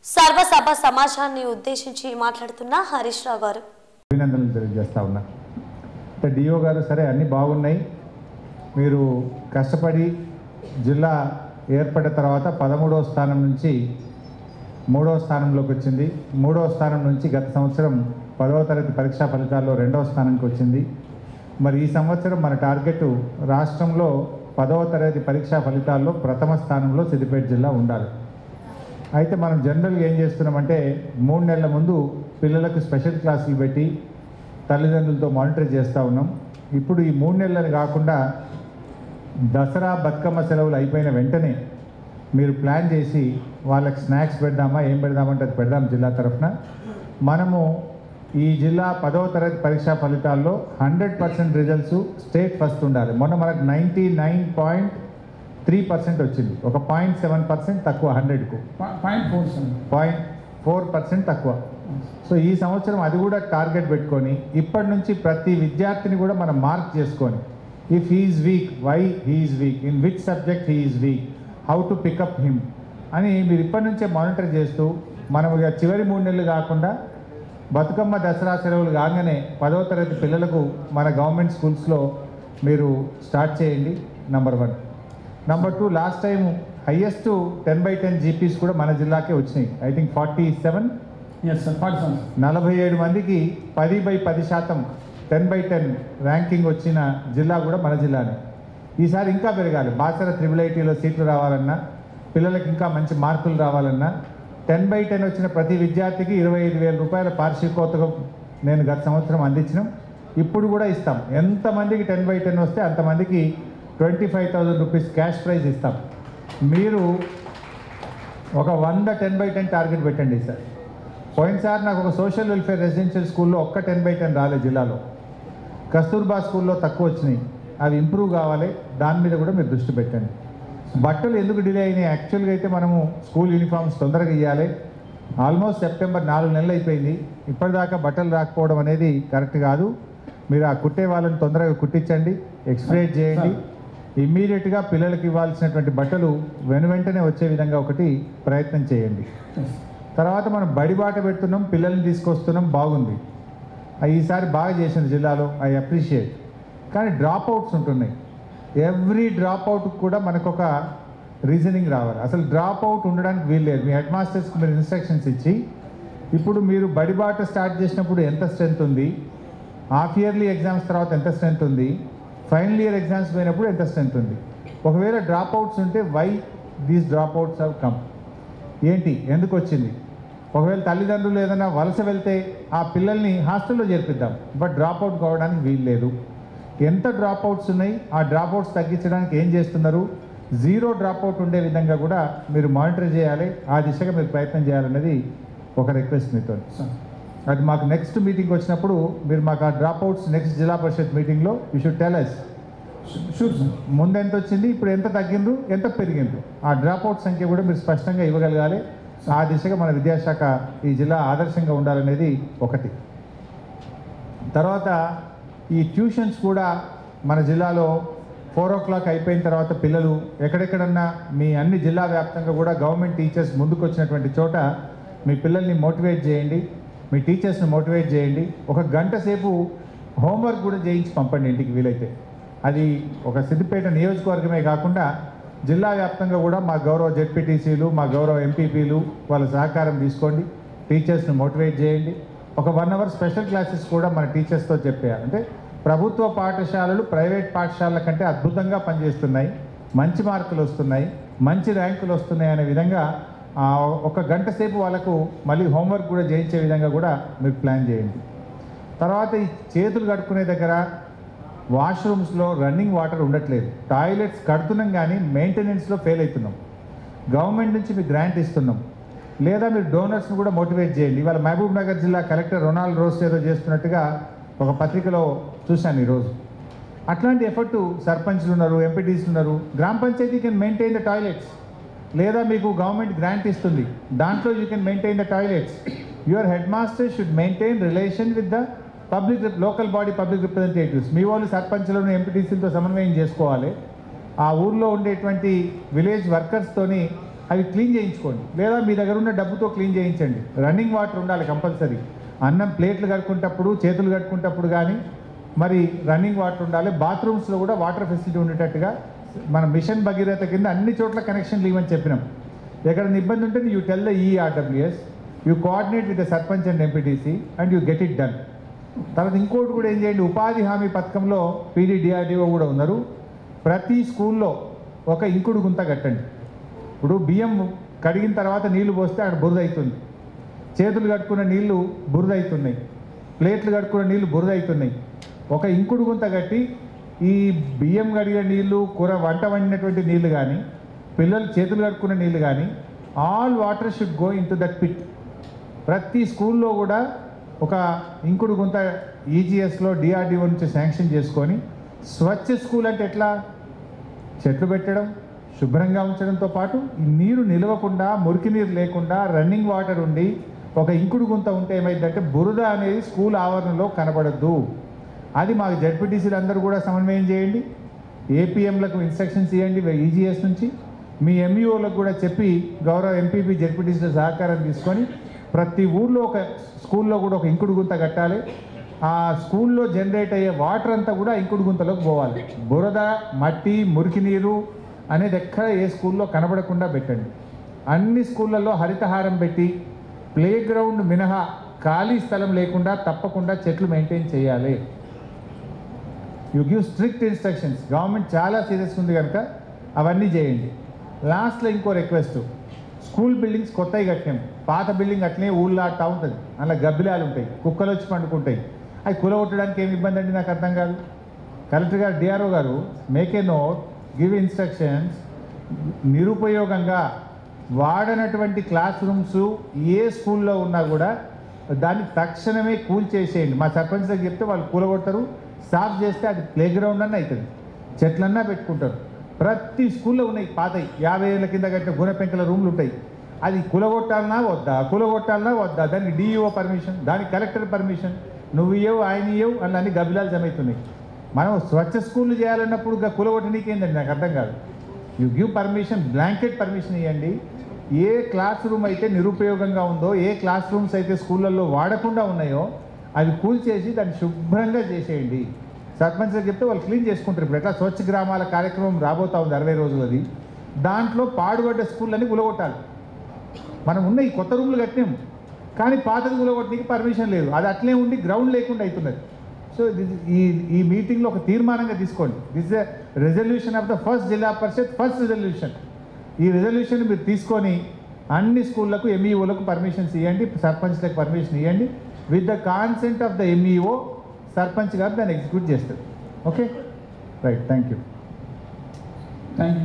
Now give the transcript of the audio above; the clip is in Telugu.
సర్వసభ సమాజాన్ని ఉద్దేశించి మాట్లాడుతున్న హరీష్ రావు గారు అభినందనలు తెలియజేస్తా ఉన్నా అంటే డిఓ గారు సరే అన్నీ బాగున్నాయి మీరు కష్టపడి జిల్లా ఏర్పడిన తర్వాత పదమూడవ స్థానం నుంచి మూడవ స్థానంలోకి వచ్చింది మూడవ స్థానం నుంచి గత సంవత్సరం పదవ తరగతి పరీక్షా ఫలితాల్లో రెండవ స్థానానికి వచ్చింది మరి ఈ సంవత్సరం మన టార్గెట్ రాష్ట్రంలో పదవ తరగతి పరీక్షా ఫలితాల్లో ప్రథమ స్థానంలో సిద్దిపేట జిల్లా ఉండాలి అయితే మనం జనరల్గా ఏం చేస్తున్నామంటే మూడు నెలల ముందు పిల్లలకు స్పెషల్ క్లాసులు పెట్టి తల్లిదండ్రులతో మానిటర్ చేస్తూ ఉన్నాం ఇప్పుడు ఈ మూడు నెలలని కాకుండా దసరా బతుకమ్మ సెలవులు అయిపోయిన వెంటనే మీరు ప్లాన్ చేసి వాళ్ళకి స్నాక్స్ పెడదామా ఏం పెడదామంటే అది పెడదాం జిల్లా తరఫున మనము ఈ జిల్లా పదవ తరగతి పరీక్షా ఫలితాల్లో hundred percent results state first ఉండాలి మొన్న మనకు ninety nine point three percent వచ్చింది ఒక పాయింట్ సెవెన్ పర్సెంట్ తక్కువ హండ్రెడ్కు point four seven point four percent తక్కువ సో ఈ సంవత్సరం అది కూడా టార్గెట్ పెట్టుకొని ఇప్పటి నుంచి ప్రతి విద్యార్థిని కూడా మనం మార్క్ చేసుకొని if he's weak why he's weak in which subject he's weak how to pick up him అని మీరు ఇప్పటి నుంచే మానిటర్ చేస్తూ మనం ఇక చివరి మూడు నెలలు కాకుండా బతుకమ్మ దసరా సెలవులు కాగానే పదవ తరగతి పిల్లలకు మన గవర్నమెంట్ స్కూల్స్లో మీరు స్టార్ట్ చేయండి number one number two last time highest ten by ten GPAs కూడా మన జిల్లాకే వచ్చినాయి I think forty seven yes sir forty seven నలభై ఏడు మందికి పది బై పది శాతం టెన్ బై టెన్ ర్యాంకింగ్ వచ్చిన జిల్లా కూడా మన జిల్లానే ఈసారి ఇంకా పెరగాలి బాసర త్రిబుల్ ఐటీలో సీట్లు రావాలన్నా పిల్లలకి ఇంకా మంచి మార్కులు రావాలన్నా టెన్ బై టెన్ వచ్చిన ప్రతి విద్యార్థికి ఇరవై ఐదు వేల రూపాయల వార్షికోత్సవం నేను గత సంవత్సరం అందించినాం ఇప్పుడు కూడా ఇస్తాం ఎంతమందికి టెన్ బై టెన్ వస్తే అంతమందికి twenty five thousand rupees cash prize ఇస్తాం మీరు ఒక వంద టెన్ బై టెన్ టార్గెట్ పెట్టండి సార్ పోయినసారి నాకు ఒక సోషల్ వెల్ఫేర్ రెసిడెన్షియల్ స్కూల్లో ఒక్క టెన్ బై టెన్ రాలేదు జిల్లాలో కస్తూర్బా స్కూల్లో తక్కువ వచ్చినాయి అవి ఇంప్రూవ్ కావాలి దాని మీద కూడా మీరు దృష్టి పెట్టండి బట్టలు ఎందుకు డిలే అయినాయి యాక్చువల్గా అయితే మనము స్కూల్ యూనిఫామ్స్ తొందరగా ఇవ్వాలి ఆల్మోస్ట్ సెప్టెంబర్ నాలుగు నెలలు అయిపోయింది ఇప్పటిదాకా బట్టలు రాకపోవడం అనేది కరెక్ట్ కాదు మీరు ఆ కుట్టే వాళ్ళని తొందరగా కుట్టించండి ఎక్స్ప్రేట్ చేయండి ఇమ్మీడియట్గా పిల్లలకి ఇవ్వాల్సినటువంటి బట్టలు వెను వెంటనే వచ్చే విధంగా ఒకటి ప్రయత్నం చేయండి తర్వాత మనం బడిబాట పెడుతున్నాం పిల్లల్ని తీసుకొస్తున్నాం బాగుంది అవి ఈసారి బాగా చేసింది జిల్లాలో ఐ అప్రిషియేట్ కానీ డ్రాప్ అవుట్స్ ఉంటున్నాయి ఎవ్రీ డ్రాప్ అవుట్ కూడా మనకు ఒక రీజనింగ్ రావాలి అసలు డ్రాప్ అవుట్ ఉండడానికి వీల్లేదు మీ హెడ్ మాస్టర్స్కి మీరు ఇన్స్ట్రక్షన్స్ ఇచ్చి ఇప్పుడు మీరు బడిబాట స్టార్ట్ చేసినప్పుడు ఎంత స్ట్రెంత్ ఉంది హాఫ్ ఇయర్లీ ఎగ్జామ్స్ తర్వాత ఎంత స్ట్రెంత్ ఉంది ఫైనల్ ఇయర్ ఎగ్జామ్స్ పోయినప్పుడు ఎంత స్ట్రెంత్ ఉంది ఒకవేళ డ్రాప్ అవుట్స్ ఉంటే why these dropouts have come ఏంటి ఎందుకు వచ్చింది ఒకవేళ తల్లిదండ్రులు ఏదైనా వలస వెళ్తే ఆ పిల్లల్ని హాస్టల్లో చేర్పిద్దాం బట్ డ్రాప్ అవుట్ కావడానికి వీలు లేదు ఎంత డ్రాప్ అవుట్స్ ఉన్నాయి ఆ డ్రాప్ అవుట్స్ తగ్గించడానికి ఏం చేస్తున్నారు జీరో డ్రాప్ అవుట్ ఉండే విధంగా కూడా మీరు మానిటర్ చేయాలి ఆ దిశగా మీరు ప్రయత్నం చేయాలన్నది ఒక రిక్వెస్ట్ మీతో సార్ అది మాకు నెక్స్ట్ మీటింగ్ వచ్చినప్పుడు మీరు మాకు ఆ drop outs next Zilla Parishad మీటింగ్లో you should tell us sure sir ముందు ఎంత వచ్చింది ఇప్పుడు ఎంత తగ్గిండ్రు ఎంత పెరిగిండ్రు ఆ డ్రాప్ అవుట్ సంఖ్య కూడా మీరు స్పష్టంగా ఇవ్వగలగాలి ఆ దిశగా మన విద్యాశాఖ ఈ జిల్లా ఆదర్శంగా ఉండాలనేది ఒకటి తర్వాత ఈ ట్యూషన్స్ కూడా మన జిల్లాలో ఫోర్ ఓ క్లాక్ అయిపోయిన తర్వాత పిల్లలు ఎక్కడెక్కడన్నా మీ అన్ని జిల్లా వ్యాప్తంగా కూడా గవర్నమెంట్ టీచర్స్ ముందుకు వచ్చినటువంటి చోట మీ పిల్లల్ని మోటివేట్ చేయండి మీ టీచర్స్ని మోటివేట్ చేయండి ఒక గంట సేపు హోంవర్క్ కూడా చేయించి పంపండి ఇంటికి వీలైతే అది ఒక సిద్దిపేట నియోజకవర్గమే కాకుండా జిల్లా వ్యాప్తంగా కూడా మా గౌరవ జెడ్పీటీసీలు మా గౌరవ ఎంపీపీలు వాళ్ళ సహకారం తీసుకోండి టీచర్స్ని మోటివేట్ చేయండి ఒక వన్ అవర్ స్పెషల్ క్లాసెస్ కూడా మన టీచర్స్తో చెప్పేయాలి అంటే ప్రభుత్వ పాఠశాలలు ప్రైవేట్ పాఠశాలల కంటే అద్భుతంగా పనిచేస్తున్నాయి మంచి మార్కులు వస్తున్నాయి మంచి ర్యాంకులు వస్తున్నాయి అనే విధంగా ఆ, ఒక గంట సేపు వాళ్ళకు మళ్ళీ హోంవర్క్ కూడా చేయించే విధంగా కూడా మీరు ప్లాన్ చేయండి తర్వాత ఈ చేతులు కడుక్కునే దగ్గర వాష్రూమ్స్లో రన్నింగ్ వాటర్ ఉండట్లేదు టాయిలెట్స్ కడుతున్నాం కానీ మెయింటెనెన్స్లో ఫెయిల్ అవుతున్నాం గవర్నమెంట్ నుంచి మీకు గ్రాంట్ ఇస్తున్నాం లేదా మీరు డోనర్స్ని కూడా మోటివేట్ చేయండి ఇవాళ మహబూబ్ నగర్ జిల్లా కలెక్టర్ రొనాల్డ్ రోస్ ఏదో చేస్తున్నట్టుగా ఒక పత్రికలో చూశాను ఈరోజు అట్లాంటి ఎఫర్ట్ సర్పంచ్లు ఉన్నారు ఎంపీటీస్లు ఉన్నారు gram panchayat can maintain the toilets లేదా మీకు గవర్నమెంట్ గ్రాంట్ ఇస్తుంది దాంట్లో you can maintain the toilets your headmaster should maintain relation with the public local body public representatives మీ వాళ్ళు సర్పంచ్లను ఎంపీటీసీలతో సమన్వయం చేసుకోవాలి ఆ ఊర్లో ఉండేటువంటి విలేజ్ వర్కర్స్తోని అవి క్లీన్ చేయించుకోండి లేదా మీ దగ్గర ఉన్న డబ్బుతో క్లీన్ చేయించండి రన్నింగ్ వాటర్ ఉండాలి కంపల్సరీ అన్నం ప్లేట్లు కడుకుంటప్పుడు చేతులు కడుకుంటప్పుడు కానీ మరి రన్నింగ్ వాటర్ ఉండాలి బాత్రూమ్స్లో కూడా వాటర్ ఫెసిలిటీ ఉండేటట్టుగా మన మిషన్ భగీరథ కింద అన్ని చోట్ల కనెక్షన్లు ఇవ్వని చెప్పినాం ఎక్కడ ఇబ్బంది ఉంటే యూ టెల్ ద ఈఆర్డబ్ల్యూఎస్ you coordinate with the sarpanch and MPTC and you get it done తర్వాత ఇంకోటి కూడా ఏం చేయండి ఉపాధి హామీ పథకంలో పీడీడిఆర్డీఓ కూడా ఉన్నారు ప్రతి స్కూల్లో ఒక ఇంకుడు గుంత కట్టండి ఇప్పుడు బియ్యం కడిగిన తర్వాత నీళ్లు పోస్తే అక్కడ బురద అవుతుంది చేతులు కట్టుకున్న నీళ్లు బురద అవుతున్నాయి ప్లేట్లు కట్టుకున్న నీళ్లు బురద అవుతున్నాయి ఒక ఇంకుడు గుంత కట్టి ఈ బియ్యం కడిగిన నీళ్లు కూర వంట వండినటువంటి నీళ్లు కానీ పిల్లలు చేతులు కట్టుకున్న నీళ్లు కానీ all water should go into that pit ప్రతి స్కూల్లో కూడా ఒక ఇంకుడు గుంత ఈజీఎస్లో డిఆర్డిఓ నుంచి శాంక్షన్ చేసుకొని స్వచ్ఛ స్కూల్ అంటే ఎట్లా చెట్లు పెట్టడం శుభ్రంగా ఉంచడంతో పాటు ఈ నీరు నిలవకుండా మురికి నీరు లేకుండా రన్నింగ్ వాటర్ ఉండి ఒక ఇంకుడు గుంత ఉంటే ఏమైందంటే బురద అనేది స్కూల్ ఆవరణలో కనబడద్దు అది మాకు జడ్పీటీసీలు అందరూ కూడా సమన్వయం చేయండి ఏపీఎంలకు ఇన్స్ట్రక్షన్స్ ఇవ్వండి ఈజీఎస్ నుంచి మీ ఎంఈఓలకు కూడా చెప్పి గౌరవ ఎంపీపీ జడ్పీటీసీల సహకారం తీసుకొని ప్రతి ఊర్లో ఒక స్కూల్లో కూడా ఒక ఇంకుడు గుంత కట్టాలి ఆ స్కూల్లో జనరేట్ అయ్యే వాటర్ అంతా కూడా ఇంకుడు గుంతలోకి పోవాలి బురద మట్టి మురికి నీరు అనేది ఎక్కడ ఏ స్కూల్లో కనబడకుండా పెట్టండి అన్ని స్కూళ్ళల్లో హరితహారం పెట్టి ప్లే గ్రౌండ్ మినహా ఖాళీ స్థలం లేకుండా తప్పకుండా చెట్లు మెయింటైన్ చేయాలి you give strict instructions government చాలా సీరియస్ ఉంది కనుక అవన్నీ చేయండి లాస్ట్లో ఇంకో రిక్వెస్ట్ స్కూల్ బిల్డింగ్స్ కొత్తవి కట్టాం పాత బిల్డింగ్ అట్లనే ఊళ్ళాడుతూ ఉంటుంది అందులో గబ్బిలాలు ఉంటాయి కుక్కలు వచ్చి పండుకుంటాయి అవి కులగొట్టడానికి ఏమి ఇబ్బంది అండి నాకు అర్థం కాదు కలెక్టర్ గారు డిఆర్ఓ గారు make a note give instructions నిరుపయోగంగా వాడనటువంటి క్లాస్ రూమ్స్ ఏ స్కూల్లో ఉన్నా కూడా దాన్ని తక్షణమే కూల్ చేసేయండి మా సర్పంచ్ దగ్గర చెప్తే వాళ్ళు కూలగొడతారు సాఫ్ చేస్తే అది ప్లే గ్రౌండ్ అన్న అవుతుంది చెట్లన్నా పెట్టుకుంటారు ప్రతి స్కూల్లో ఉన్నాయి పాతయి యాభై ఏళ్ళ కింద కట్టిన గుణ పెంకల రూమ్లు ఉంటాయి అది కులగొట్టాలన్నా వద్దా కులగొట్టాలన్నా వద్దా దానికి డిఈఓ పర్మిషన్ దానికి కలెక్టర్ పర్మిషన్ నువ్వు ఇవ్వవు ఆయన ఇవ్వవు అని అన్ని గబిలాలు జమవుతున్నాయి మనం స్వచ్ఛ స్కూళ్ళు చేయాలన్నప్పుడు ఇక కులగొట్టనీకేందండి నాకు అర్థం కాదు you give permission blanket permission ఇవ్వండి ఏ క్లాస్ రూమ్ అయితే నిరుపయోగంగా ఉందో ఏ క్లాస్ రూమ్స్ అయితే స్కూళ్ళల్లో వాడకుండా ఉన్నాయో అవి కూల్ చేసి దాన్ని శుభ్రంగా చేసేయండి సర్పంచ్ దగ్గర చెప్తే వాళ్ళు క్లీన్ చేసుకుంటారు ఇప్పుడు ఎట్లా స్వచ్ఛ గ్రామాల కార్యక్రమం రాబోతా ఉంది అరవై రోజులది దాంట్లో పాడుపడ్డ స్కూళ్ళని కులగొట్టాలి మనం ఉన్న ఈ కొత్త రూమ్లు కట్టినాం కానీ పాతది కూలగొట్టడానికి పర్మిషన్ లేదు అది అట్లే ఉండి గ్రౌండ్ లేకుండా అవుతున్నది సో ఇది ఈ ఈ మీటింగ్లో ఒక తీర్మానంగా తీసుకోండి this a resolution of the first Zilla Parishad first resolution ఈ రెజల్యూషన్ మీరు తీసుకొని అన్ని స్కూళ్ళకు ఎంఈఓలకు పర్మిషన్స్ ఇవ్వండి సర్పంచ్లకు పర్మిషన్ ఇవ్వండి with the consent of the MEO sarpanch గారు దాన్ని ఎగ్జిక్యూట్ చేస్తారు okay right thank you Thank you.